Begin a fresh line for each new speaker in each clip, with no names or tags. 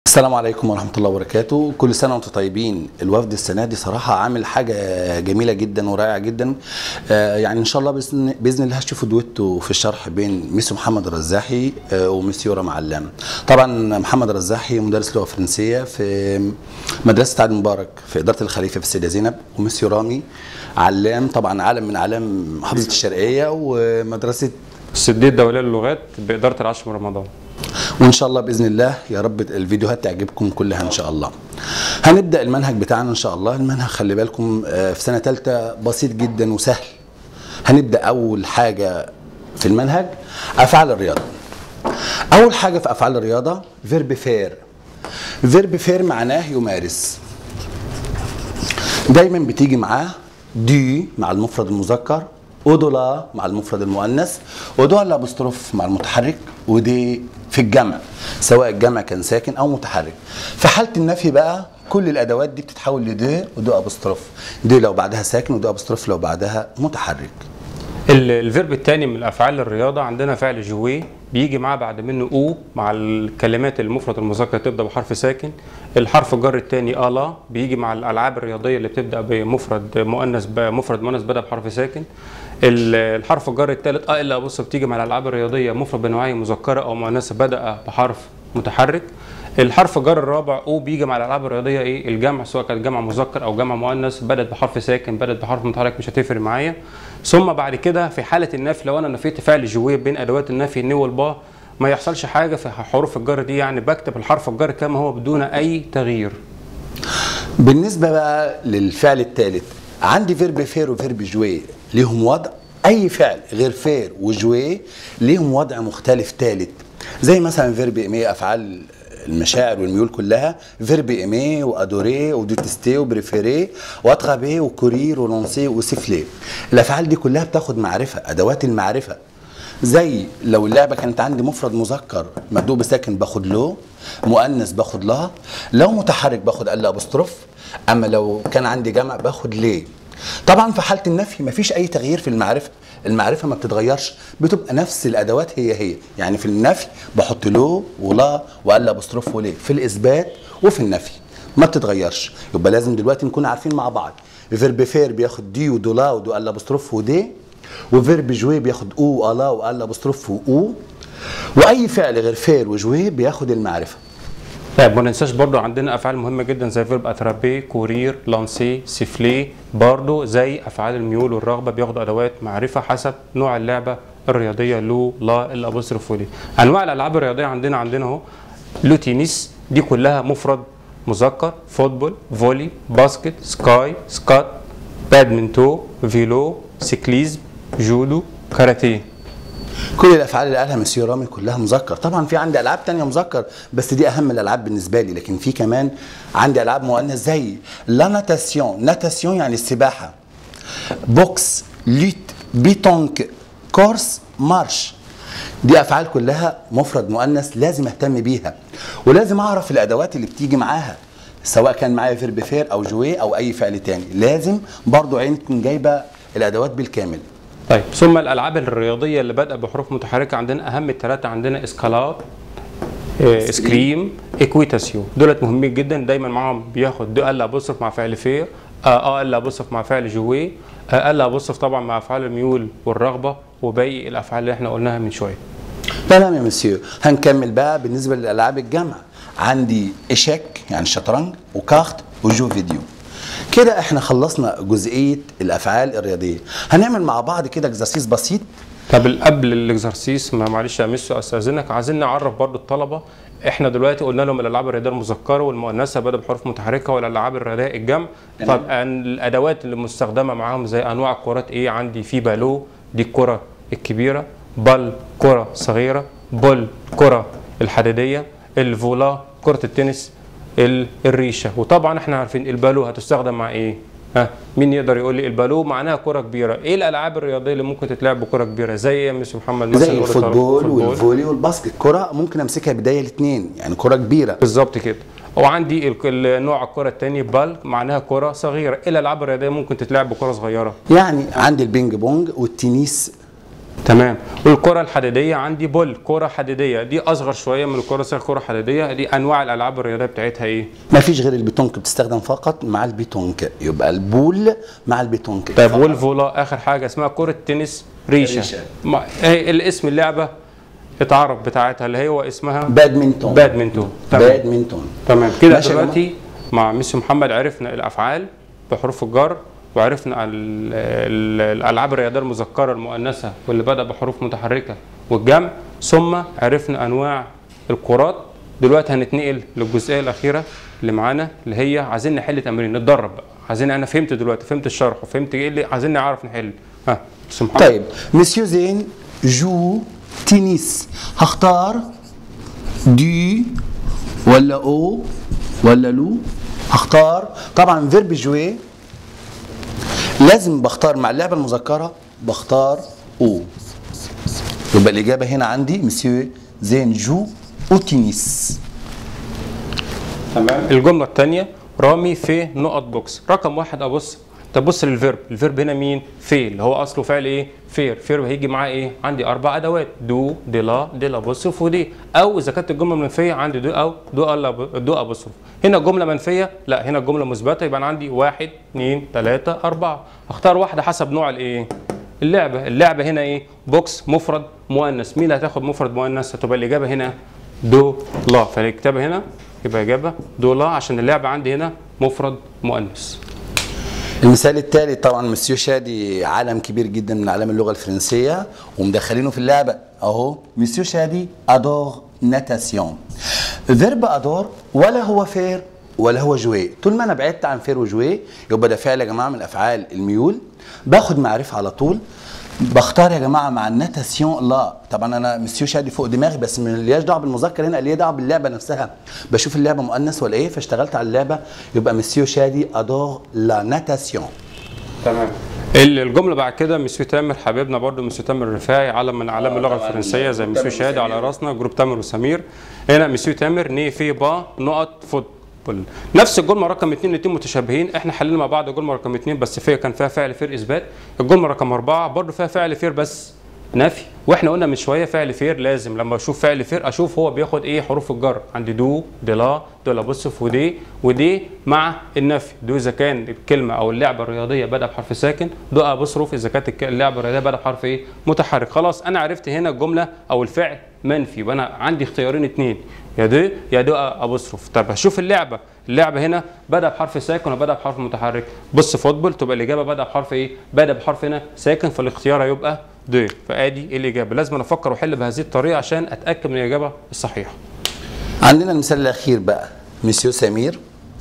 السلام عليكم ورحمة الله وبركاته كل سنة وانتم طيبين الوفد السنة دي صراحة عامل حاجة جميلة جدا ورائعة جدا آه يعني ان شاء الله بإذن, بإذن الله هتشوفوا دويتو في الشرح بين ميسيو محمد الرزاحي آه وميسيو رام علام طبعا محمد الرزاحي مدرس لغة فرنسية في مدرسة عاد مبارك في إدارة الخليفة في السيدة زينب وميسيو رامي علام طبعا عالم من أعلام محافظة الشرقية ومدرسة
السدية الدولية للغات بإدارة العشر من رمضان
وان شاء الله باذن الله يا رب الفيديوهات تعجبكم كلها ان شاء الله هنبدا المنهج بتاعنا ان شاء الله المنهج خلي بالكم في سنه ثالثه بسيط جدا وسهل هنبدا اول حاجه في المنهج افعال الرياضه اول حاجه في افعال الرياضه فيرب فير فيرب فير معناه يمارس دايما بتيجي معاه دي مع المفرد المذكر اودولا مع المفرد المؤنث ودول الابوستروف مع المتحرك ودي في الجمع سواء الجمع كان ساكن او متحرك في حاله النفي بقى كل الادوات دي بتتحول لدي ودو ابوستروف دي لو بعدها ساكن ودو ابوستروف لو بعدها متحرك
الفيرب الثاني من الافعال الرياضه عندنا فعل جوي بيجي معاه بعد منه او مع الكلمات المفرد المذكر تبدا بحرف ساكن الحرف الجر الثاني الا بيجي مع الالعاب الرياضيه اللي بتبدا بمفرد مؤنث مفرد مؤنث بدا بحرف ساكن الحرف الجر الثالث ا الا بص بتيجي مع الالعاب الرياضيه مفرد بنوعيه مذكره او مؤنثه بدا بحرف متحرك الحرف الجر الرابع او بيجي مع الالعاب الرياضيه ايه الجمع سواء كان جمع مذكر او جمع مؤنث بدات بحرف ساكن بدات بحرف متحرك مش هتفرق معايا ثم بعد كده في حاله النفي لو انا نفيت فعل جويه بين ادوات النفي الني والبا ما يحصلش حاجه في حروف الجر دي يعني بكتب الحرف الجر كما هو بدون اي تغيير
بالنسبه بقى للفعل الثالث عندي فيرب فير وفيرب جوي ليهم وضع اي فعل غير فير وجوي ليهم وضع مختلف ثالث زي مثلا فيرب ايمي افعال المشاعر والميول كلها فيرب ايمي وادوري وديتستي وبريفيري واتغابي وكورير ولونسي وسيفلي الافعال دي كلها بتاخد معرفه ادوات المعرفه زي لو اللعبه كانت عندي مفرد مذكر مبدوء بساكن باخد له مؤنث باخد لها لو متحرك باخد ال ابوستروف اما لو كان عندي جمع باخد ليه طبعا في حاله النفي مفيش اي تغيير في المعرفه المعرفه ما بتتغيرش بتبقى نفس الادوات هي هي يعني في النفي بحط له ولا وقال ابوستروف وليه في الاثبات وفي النفي ما بتتغيرش يبقى لازم دلوقتي نكون عارفين مع بعض فيرب فير بياخد دي ودولا ودو قال ابوستروف ودي وفيرب جوي بياخد او ولا وقال ابوستروف واو واي فعل غير فير وجوي بياخد المعرفه
طيب ما ننساش برضو عندنا افعال مهمه جدا زي فيرب اترابي كورير لانسي سيفلي برضو زي افعال الميول والرغبه بياخدوا ادوات معرفه حسب نوع اللعبه الرياضيه لو لا الابوستروف ولي انواع الالعاب الرياضيه عندنا عندنا اهو لو تنس دي كلها مفرد مذكر فوتبول فولي باسكت سكاي سكات بادمنتو فيلو سيكليزم جودو كاراتيه
كل الافعال اللي قالها مسيو رامي كلها مذكر طبعا في عندي العاب تانية مذكر بس دي اهم الالعاب بالنسبه لي لكن في كمان عندي العاب مؤنث زي لا ناتاسيون ناتاسيون يعني السباحه بوكس ليت بيتونك كورس مارش دي افعال كلها مفرد مؤنث لازم اهتم بيها ولازم اعرف الادوات اللي بتيجي معاها سواء كان معايا فيرب فير او جوي او اي فعل تاني لازم برضو عين تكون جايبه الادوات بالكامل
طيب ثم الالعاب الرياضيه اللي بادئه بحروف متحركه عندنا اهم الثلاثه عندنا اسكالات إيه سكريم ايكويتاسيون دولت مهمين جدا دايما معاهم بياخد دو الا بصف مع فعل فير اه الا بصف مع فعل جوي آه الا بصف طبعا مع افعال الميول والرغبه وباقي الافعال اللي احنا قلناها من شويه
تمام يا مسيو هنكمل بقى بالنسبه للالعاب الجمع عندي اشيك يعني الشطرنج وكارت وجو فيديو كده احنا خلصنا جزئيه الافعال الرياضيه هنعمل مع بعض كده اكزرسيس بسيط
طب قبل الاكزرسيس ما معلش يا ميسو استاذنك عايزين نعرف برضو الطلبه احنا دلوقتي قلنا لهم الالعاب الرياضيه المذكره والمؤنثه بدا بحروف متحركه والالعاب الرياضيه الجمع طب الادوات اللي مستخدمه معاهم زي انواع الكرات ايه عندي في بالو دي الكره الكبيره بال كره صغيره بول كره الحديديه الفولا كره التنس الريشه وطبعا احنا عارفين البالو هتستخدم مع ايه ها مين يقدر يقول لي البالو معناها كره كبيره ايه الالعاب الرياضيه اللي ممكن تتلعب بكره كبيره زي ايه يا مستر محمد
مثلا زي الفوتبول والفولي والباسكت كره ممكن امسكها بدايه الاثنين يعني كره كبيره
بالظبط كده وعندي نوع الكره الثاني بال معناها كره صغيره ايه الالعاب الرياضيه ممكن تتلعب بكره صغيره
يعني عندي البينج بونج والتنس
تمام والكره الحديديه عندي بول كره حديديه دي اصغر شويه من الكره الصغيره كره حديديه دي انواع الالعاب الرياضيه بتاعتها ايه
ما فيش غير البيتونك بتستخدم فقط مع البيتونك يبقى البول مع البيتونك
طيب
فقط.
والفولا اخر حاجه اسمها كره تنس ريشه,
ريشة.
ما هي الاسم اللعبه اتعرف بتاعتها اللي هو اسمها
بادمنتون
بادمنتون تمام
بادمنتون
تمام كده
ماشي يا
دلوقتي مع ميسي محمد عرفنا الافعال بحروف الجر وعرفنا ال- ال- الالعاب الرياضيه المذكره المؤنثه واللي بدا بحروف متحركه والجمع ثم عرفنا انواع الكرات دلوقتي هنتنقل للجزئيه الاخيره اللي معانا اللي هي عايزين نحل تمرين نتدرب بقى عايزين انا فهمت دلوقتي فهمت الشرح وفهمت ايه اللي عايزين نعرف نحل ها ميسي محمد
طيب مسيو زين جو تنس هختار دي ولا او ولا لو هختار طبعا فيرب جوي لازم بختار مع اللعبه المذكره بختار او يبقى الاجابه هنا عندي مسيو زين جو او تنس
تمام الجمله الثانيه رامي في نقط بوكس رقم واحد ابص تبص للفيرب الفيرب هنا مين في اللي هو اصله فعل ايه فير فير هيجي معاه ايه عندي اربع ادوات دو دي لا دي لا بصرف ودي او اذا كانت الجمله منفيه عندي دو او دو الا دو ابصرف هنا جمله منفيه لا هنا الجمله مثبته يبقى انا عندي واحد اثنين ثلاثه اربعه اختار واحده حسب نوع الايه اللعبه اللعبه هنا ايه بوكس مفرد مؤنث مين اللي هتاخد مفرد مؤنث هتبقى الاجابه هنا دو لا فالكتابه هنا يبقى اجابه دو لا عشان اللعبه عندي هنا مفرد مؤنث
المثال الثالث طبعا مسيو شادي عالم كبير جدا من اعلام اللغه الفرنسيه ومدخلينه في اللعبه اهو مسيو شادي ادور ناتاسيون فيرب ادور ولا هو فير ولا هو جوي طول ما انا بعدت عن فير وجوي يبقى ده فعل يا جماعه من افعال الميول باخد معرفه على طول بختار يا جماعه مع الناتاسيون لا طبعا انا مسيو شادي فوق دماغي بس ملياش دعوه بالمذكر هنا ليه دعوه باللعبه نفسها بشوف اللعبه مؤنث ولا ايه فاشتغلت على اللعبه يبقى مسيو شادي ادور لا ناتاسيون
تمام الجمله بعد كده مسيو تامر حبيبنا برضو مسيو تامر الرفاعي علم من اعلام
آه،
اللغه
طبعاً.
الفرنسيه زي مسيو
تامر
شادي على
وسمير.
راسنا جروب تامر وسمير هنا مسيو تامر ني في با نقط فوتبول نفس الجمله رقم اثنين الاثنين متشابهين احنا حلينا مع بعض الجمله رقم اثنين بس فيها كان فيها فعل فير اثبات الجمله رقم اربعه برضو فيها فعل فير بس نفي واحنا قلنا من شويه فعل فير لازم لما اشوف فعل فير اشوف هو بياخد ايه حروف الجر عندي دو دي لا دول ابصف ودي ودي مع النفي دو اذا كان الكلمه او اللعبه الرياضيه بدا بحرف ساكن دو ابصرف اذا كانت الك- اللعبه الرياضيه بدا بحرف ايه متحرك خلاص انا عرفت هنا الجمله او الفعل منفي يبقى انا عندي اختيارين اتنين يا دو يا دو ابصرف طب هشوف اللعبه اللعبه هنا بدا بحرف ساكن وبدا بحرف متحرك بص فوتبول تبقى الاجابه بدا بحرف ايه بدا بحرف هنا ساكن فالاختيار هيبقى دو فادي الاجابه لازم أنا افكر واحل بهذه الطريقه عشان اتاكد من الاجابه الصحيحه
عندنا المثال الاخير بقى مسيو سمير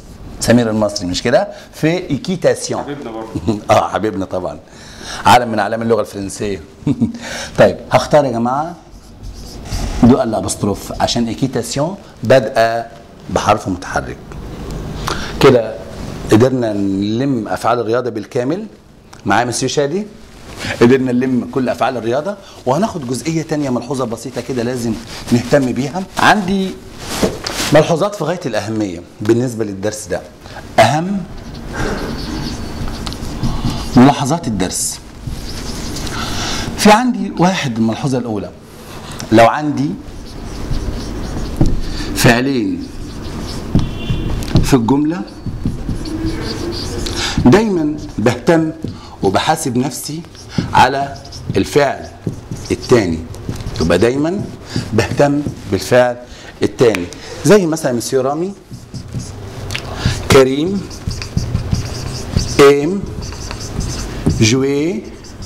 سمير المصري مش كده في ايكيتاسيون
حبيبنا برضه
اه حبيبنا طبعا عالم من اعلام اللغه الفرنسيه طيب هختار يا جماعه دو الابستروف عشان ايكيتاسيون بادئه بحرف متحرك كده قدرنا نلم افعال الرياضه بالكامل معايا مسيو شادي قدرنا نلم كل افعال الرياضه وهناخد جزئيه تانية ملحوظه بسيطه كده لازم نهتم بيها عندي ملحوظات في غايه الاهميه بالنسبه للدرس ده اهم ملاحظات الدرس في عندي واحد الملحوظه الاولى لو عندي فعلين في الجمله دايما بهتم وبحاسب نفسي على الفعل الثاني يبقى دايما بهتم بالفعل الثاني زي مثلا مسيو رامي كريم ام جوي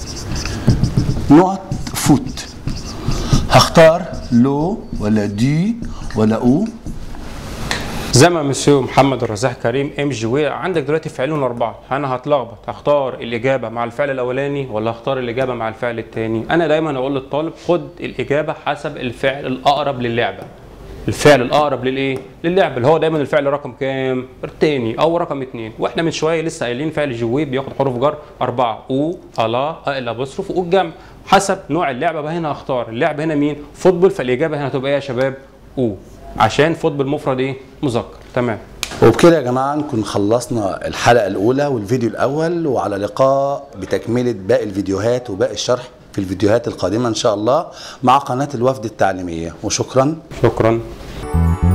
نقط فوت هختار لو ولا دي ولا او
زي ما مسيو محمد الرزاق كريم ام جي عندك دلوقتي فعلين اربعه انا هتلخبط هختار الاجابه مع الفعل الاولاني ولا هختار الاجابه مع الفعل الثاني انا دايما اقول للطالب خد الاجابه حسب الفعل الاقرب للعبه الفعل الاقرب للايه للعبه اللي هو دايما الفعل رقم كام الثاني او رقم اثنين واحنا من شويه لسه قايلين فعل جوي بياخد حروف جر اربعه او الا الا بصرف او الجمع حسب نوع اللعبه بقى هنا هختار اللعبه هنا مين فوتبول فالاجابه هنا هتبقى ايه يا شباب او عشان فوتبول مفرد ايه مذكر تمام
وبكده يا جماعة نكون خلصنا الحلقة الأولى والفيديو الأول وعلى لقاء بتكملة باقي الفيديوهات وباقي الشرح في الفيديوهات القادمة إن شاء الله مع قناة الوفد التعليمية وشكرا
شكرا